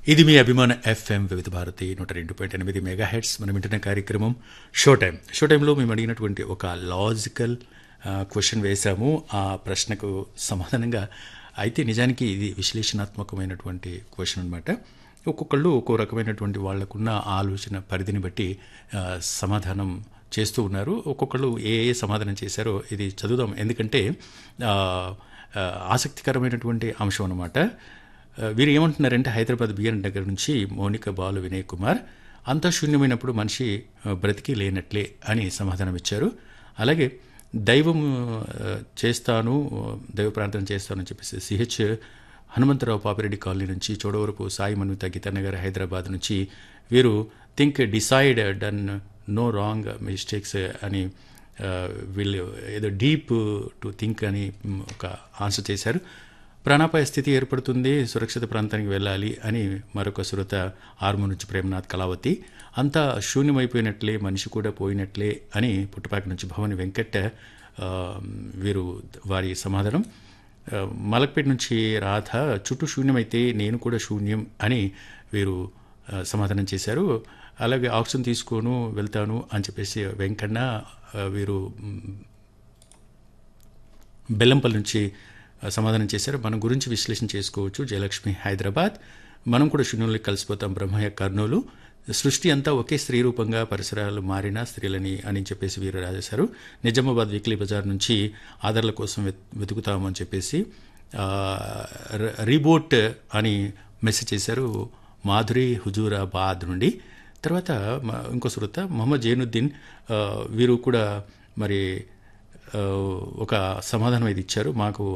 ఇది మీ అభిమాన ఎఫ్ఎం వివిధ భారతి నూట రెండు పాయింట్ ఎనిమిది మెగా హెడ్స్ మనం వింటున్న కార్యక్రమం షో టైం షో టైంలో మేము అడిగినటువంటి ఒక లాజికల్ క్వశ్చన్ వేశాము ఆ ప్రశ్నకు సమాధానంగా అయితే నిజానికి ఇది విశ్లేషణాత్మకమైనటువంటి క్వశ్చన్ అనమాట ఒక్కొక్కళ్ళు ఒక్కో రకమైనటువంటి వాళ్ళకున్న ఆలోచన పరిధిని బట్టి ఆ, సమాధానం చేస్తూ ఉన్నారు ఒక్కొక్కళ్ళు ఏ ఏ సమాధానం చేశారో ఇది చదువుదాం ఎందుకంటే ఆ, ఆ, ఆసక్తికరమైనటువంటి అంశం అనమాట ఆ, వీరు ఏమంటున్నారంటే హైదరాబాద్ బిఎన్ దగ్గర నుంచి మౌనిక బాలు వినయ్ కుమార్ అంతా శూన్యమైనప్పుడు మనిషి ఆ, బ్రతికి లేనట్లే అని సమాధానం ఇచ్చారు అలాగే దైవం ఆ, చేస్తాను దైవ ప్రార్థన చేస్తాను అని చెప్పేసి సిహెచ్ హనుమంతరావు పాపిరెడ్డి కాలనీ నుంచి చోడవరపు సాయి మన్విత గీతనగర్ హైదరాబాద్ నుంచి వీరు think decide done no wrong mistakes అని ఆ, వీళ్ళు ఏదో డీప్ టు థింక్ అని మ్, ఒక ఆన్సర్ చేశారు ప్రాణాపాయ స్థితి ఏర్పడుతుంది సురక్షిత ప్రాంతానికి వెళ్ళాలి అని మరొక సురత ఆర్ము నుంచి ప్రేమనాథ్ కళావతి అంతా శూన్యమైపోయినట్లే మనిషి కూడా పోయినట్లే అని పుట్టపాక నుంచి భవని వెంకట్ ఆ, వీరు వారి సమాధానం ఆ, మలక్పేట నుంచి రాధ చుట్టూ శూన్యమైతే నేను కూడా శూన్యం అని వీరు ఆ, సమాధానం చేశారు అలాగే ఆక్సిజన్ తీసుకోను వెళ్తాను అని చెప్పేసి వెంకన్న ఆ, వీరు మ్, బెల్లంపల్లి నుంచి ఆ, సమాధానం చేశారు మన గురించి విశ్లేషణ చేసుకోవచ్చు జయలక్ష్మి హైదరాబాద్ మనం కూడా శూన్యంలోకి కలిసిపోతాం బ్రహ్మయ్య కర్నూలు సృష్టి అంతా ఒకే స్త్రీ రూపంగా పరిసరాలు మారిన స్త్రీలని అని చెప్పేసి వీరు రాసేశారు నిజామాబాద్ వీక్లీ బజార్ నుంచి ఆధార్ల కోసం వెత్- వెతుకుతామని చెప్పేసి ఆ, ర- రీబోట్ అని మెసేజ్ చేశారు మాధురి హుజూరాబాద్ నుండి తర్వాత మ- ఇంకో శ్రోత మొహమ్మద్ జైనుద్దీన్ ఆ, వీరు కూడా మరి ఆ, ఒక సమాధానం ఇది ఇచ్చారు మాకు